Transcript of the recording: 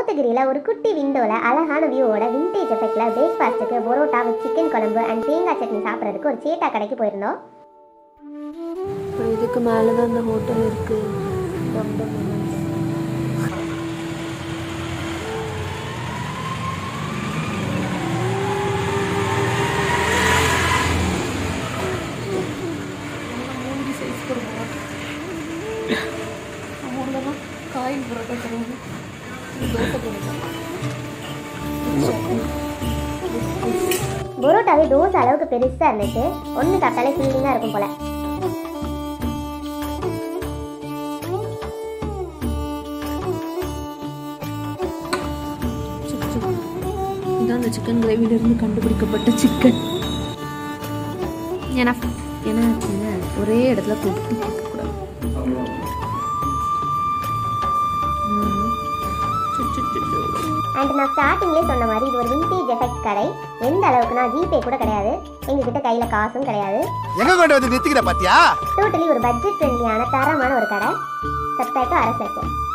கோத்தகிரியில் ஒரு குட்டி விண்டோவில் அழகான வியூவோட விண்டேஜ் எஃபெக்டில் பிரேக்ஃபாஸ்ட்டுக்கு பரோட்டா வித் சிக்கன் குழம்பு அண்ட் தேங்காய் சட்னி சாப்பிட்றதுக்கு ஒரு சேட்டா கடைக்கு போயிருந்தோம் அப்புறம் இதுக்கு மேலே தான் அந்த ஹோட்டல் இருக்கு டம் டம் டம். காய் பரோட்டா தருவாங்க தோசை பரோட்டா பரோட்டாவே தோசை அளவுக்கு பெருசாக இருந்துச்சு ஒன்று சாப்பிட்டாலே ஃபீலிங்காக இருக்கும் போல சுக் சுக். இதான் அந்த சிக்கன் கிரேவிலிருந்து கண்டுபிடிக்கப்பட்ட சிக்கன் ஏன்னா ஏன்னா ஆச்சுங்க, ஒரே இடத்துல கொட்டி கேட்கக்கூடாது ம். சு, சு, சு, சு. அண்ட் நான் ஸ்டார்டிங்லேயே சொன்ன மாதிரி இது ஒரு விண்டேஜ் எஃபெக்ட் கடை எந்த அளவுக்குனா ஜிபே கூட கிடையாது எங்ககிட்ட கையில் காசும் கிடையாது எங்க கொண்டு வந்து நிறுத்திக்கிற பாத்தியா டோட்டலி ஒரு பட்ஜெட் ஃப்ரெண்ட்லியான தரமான ஒரு கடை சப்ஸ்கிரைப் டு அரசு